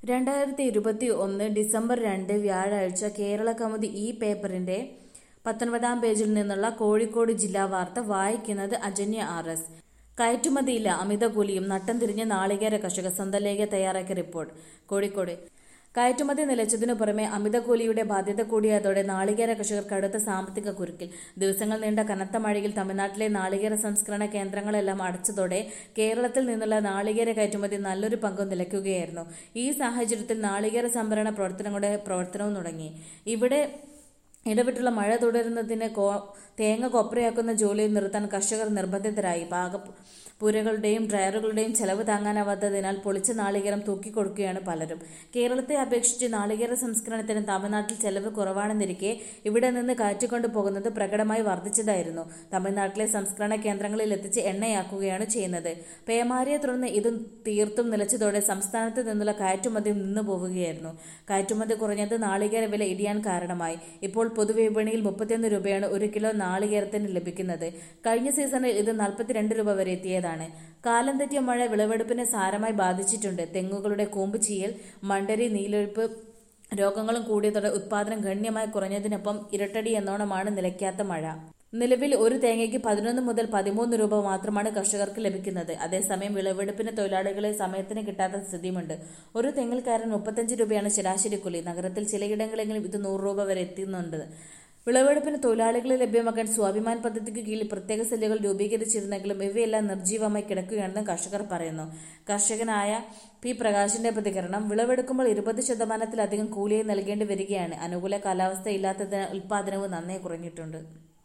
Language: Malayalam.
രണ്ടായിരത്തി ഇരുപത്തി ഒന്ന് ഡിസംബർ രണ്ട് വ്യാഴാഴ്ച കേരള കൗമുദി ഈ പേപ്പറിന്റെ പത്തൊൻപതാം പേജിൽ നിന്നുള്ള കോഴിക്കോട് ജില്ലാ വാർത്ത വായിക്കുന്നത് അജന്യ ആർ എസ് കയറ്റുമതിയില്ല അമിത കൂലിയും നട്ടം തിരിഞ്ഞ നാളികേര കർഷക സ്വന്തം ലേഖ തയ്യാറാക്കിയ റിപ്പോർട്ട് കോഴിക്കോട് കയറ്റുമതി നിലച്ചതിനു പുറമെ അമിത കൂലിയുടെ ബാധ്യത കൂടിയതോടെ നാളികേര കർഷകർ കടുത്ത സാമ്പത്തിക കുരുക്കിൽ ദിവസങ്ങൾ നീണ്ട കനത്ത മഴയിൽ തമിഴ്നാട്ടിലെ നാളികേര സംസ്കരണ കേന്ദ്രങ്ങളെല്ലാം അടച്ചതോടെ കേരളത്തിൽ നിന്നുള്ള നാളികേര കയറ്റുമതി നല്ലൊരു പങ്കും നിലയ്ക്കുകയായിരുന്നു ഈ സാഹചര്യത്തിൽ നാളികേര സംഭരണ പ്രവർത്തനങ്ങളുടെ പ്രവർത്തനവും തുടങ്ങി ഇവിടെ ഇടവിട്ടുള്ള മഴ തുടരുന്നതിന് കോ തേങ്ങ കൊപ്രയാക്കുന്ന ജോലിയിൽ നിർത്താൻ കർഷകർ നിർബന്ധിതരായി പാകപ്പുരകളുടെയും ഡ്രയറുകളുടെയും ചെലവ് താങ്ങാനാവാത്തതിനാൽ പൊളിച്ച നാളികേരം തൂക്കിക്കൊടുക്കുകയാണ് പലരും കേരളത്തെ അപേക്ഷിച്ച് നാളികേര സംസ്കരണത്തിന് തമിഴ്നാട്ടിൽ ചെലവ് കുറവാണെന്നിരിക്കെ ഇവിടെ നിന്ന് കയറ്റിക്കൊണ്ടു പോകുന്നത് പ്രകടമായി വർദ്ധിച്ചതായിരുന്നു തമിഴ്നാട്ടിലെ സംസ്കരണ കേന്ദ്രങ്ങളിൽ എത്തിച്ച് എണ്ണയാക്കുകയാണ് ചെയ്യുന്നത് പേമാരിയെ തുടർന്ന് ഇത് തീർത്തും നിലച്ചതോടെ സംസ്ഥാനത്ത് നിന്നുള്ള കയറ്റുമതി നിന്നു പോവുകയായിരുന്നു കയറ്റുമതി കുറഞ്ഞത് നാളികേര വില ഇടിയാൻ കാരണമായി ഇപ്പോൾ പൊതുവിപണിയിൽ മുപ്പത്തിയൊന്ന് രൂപയാണ് ഒരു കിലോ നാളികേരത്തിന് ലഭിക്കുന്നത് കഴിഞ്ഞ സീസണിൽ ഇത് നാൽപ്പത്തിരണ്ട് രൂപ വരെ എത്തിയതാണ് കാലം തെറ്റിയ മഴ വിളവെടുപ്പിനെ സാരമായി ബാധിച്ചിട്ടുണ്ട് തെങ്ങുകളുടെ കൂമ്പ് ചീയൽ മണ്ടരി നീലൊഴുപ്പ് രോഗങ്ങളും കൂടിയതോടെ ഉത്പാദനം ഗണ്യമായി കുറഞ്ഞതിനൊപ്പം ഇരട്ടടി എന്നോണമാണ് നിലയ്ക്കാത്ത മഴ നിലവിൽ ഒരു തേങ്ങയ്ക്ക് പതിനൊന്ന് മുതൽ പതിമൂന്ന് രൂപ മാത്രമാണ് കർഷകർക്ക് ലഭിക്കുന്നത് അതേസമയം വിളവെടുപ്പിന് തൊഴിലാളികളെ സമയത്തിന് കിട്ടാത്ത സ്ഥിതിയുമുണ്ട് ഒരു തെങ്ങിൽക്കാരൻ മുപ്പത്തഞ്ച് രൂപയാണ് ശരാശരി കൂലി നഗരത്തിൽ ചിലയിടങ്ങളെങ്കിലും ഇത് നൂറ് രൂപ വരെ എത്തുന്നുണ്ട് വിളവെടുപ്പിന് തൊഴിലാളികളെ ലഭ്യമാക്കാൻ സ്വാഭിമാൻ പദ്ധതിക്ക് കീഴിൽ പ്രത്യേക സെല്ലുകൾ രൂപീകരിച്ചിരുന്നെങ്കിലും ഇവയെല്ലാം നിർജ്ജീവമായി കിടക്കുകയാണെന്ന് കർഷകർ പറയുന്നു കർഷകനായ പി പ്രകാശിന്റെ പ്രതികരണം വിളവെടുക്കുമ്പോൾ ഇരുപത് ശതമാനത്തിലധികം കൂലിയായി നൽകേണ്ടി വരികയാണ് അനുകൂല കാലാവസ്ഥ ഇല്ലാത്തതിനാൽ ഉൽപാദനവും നന്നേ കുറഞ്ഞിട്ടുണ്ട്